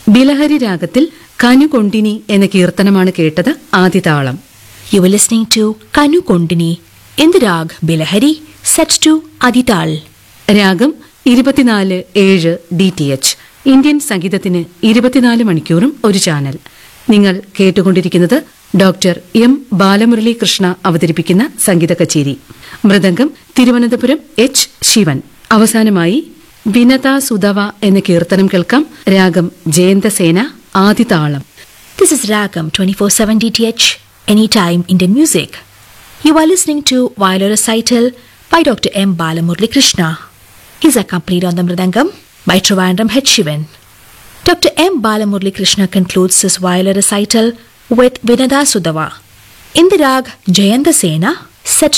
ബിലഹരി രാഗത്തിൽ കനുകൊണ്ടിനി എന്ന കീർത്തനമാണ് കേട്ടത് ആദിതാളം You were listening to Kanu Kondini in the rag Bilahari set to Adital. രാഗം ഇരുപത്തിനാല് ഏഴ് ഡി ടി എച്ച് ഇന്ത്യൻ സംഗീതത്തിന് ഇരുപത്തിനാല് മണിക്കൂറും ഒരു ചാനൽ നിങ്ങൾ കേട്ടുകൊണ്ടിരിക്കുന്നത് ഡോക്ടർ എം ബാലമുരളി കൃഷ്ണ അവതരിപ്പിക്കുന്ന സംഗീത കച്ചേരി മൃദംഗം തിരുവനന്തപുരം എച്ച് ശിവൻ അവസാനമായി വിനത സുധവ എന്ന കീർത്തനം കേൾക്കാം രാഗം ജയന്തസേന ആദിതാളം This is Ragam 24/7 DTH Anytime Indian Music. You are listening to Viola Recital by Dr. M. Balamurli Krishna. He is accompanied on the Mridangam by Trivandrum H. Shivan. Dr. M. Balamurli Krishna concludes his viola recital with Vinada Sudava. In the rag Jayanta Sena, set